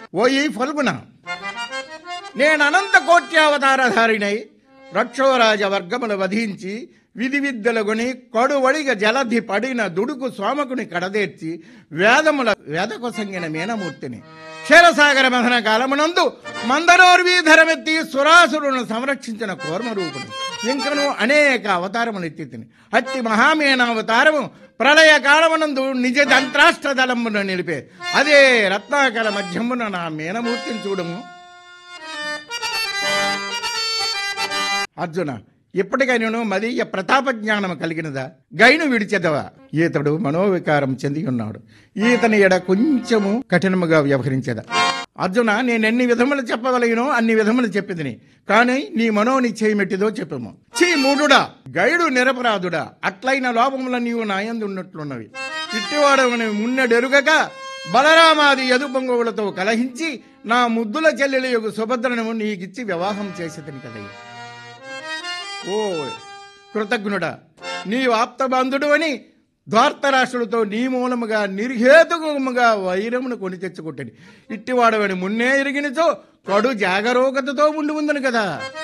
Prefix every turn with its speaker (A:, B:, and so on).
A: ఓ ఈ ఫల్గుణ నేను అనంత కోట్యావతారధారిణై రక్షోరాజ వర్గములు వధించి విధి విద్యలగుని కడువడిగ జలధి పడిన దుడుకు సోమకుని కడదేర్చి వేదముల వేదకొసంగిన మీనమూర్తిని క్షీరసాగర మథన కాలమునందు మందరోర్వీధరమెత్తి సురాసురులను సంరక్షించిన కూర్మరూపుడు ఇంకను అనేక అవతారములు ఎత్తి తిని అట్టి మహామీనావతారము ప్రళయ కాలమునందు నిజ దంత్రాష్ట్ర దళమును నిలిపే అదే రత్నాకర మధ్యమున నా మీనమూర్తిని చూడము అర్జున ఇప్పటికైనాను మదీయ ప్రతాప జ్ఞానం కలిగినదా గైను విడిచెదవా ఈతడు మనోవికారం చెంది ఉన్నాడు ఈతని ఎడ కొంచెము కఠినముగా వ్యవహరించదా అర్జున నేను ఎన్ని విధములు చెప్పగలిగినో అన్ని విధములు చెప్పిదిని కానీ నీ మనోనిశ్చయమెట్టిదో చెప్పము చీ మూడుడా గైడు నిరపరాధుడా అట్లైన లోపముల నీవు నాయందు ఉన్నట్లున్నవి ఇట్టివాడవని మున్నెడెరుగక బలరామాది యదుపంగువులతో కలహించి నా ముద్దుల చెల్లెల యొక్క సుభద్రను నీకిచ్చి వివాహం చేసేదని కదయ్య ఓ కృతజ్ఞుడా నీవు ఆప్తబంధుడు అని ద్వార్తరాష్ట్రులతో నీ మూలముగా నిర్హేతుకముగా వైరమును కొని తెచ్చుకుంటాడు ఇట్టివాడవని మున్నే ఎరిగినచో కడు జాగరూకతతో ఉండి ఉందని కదా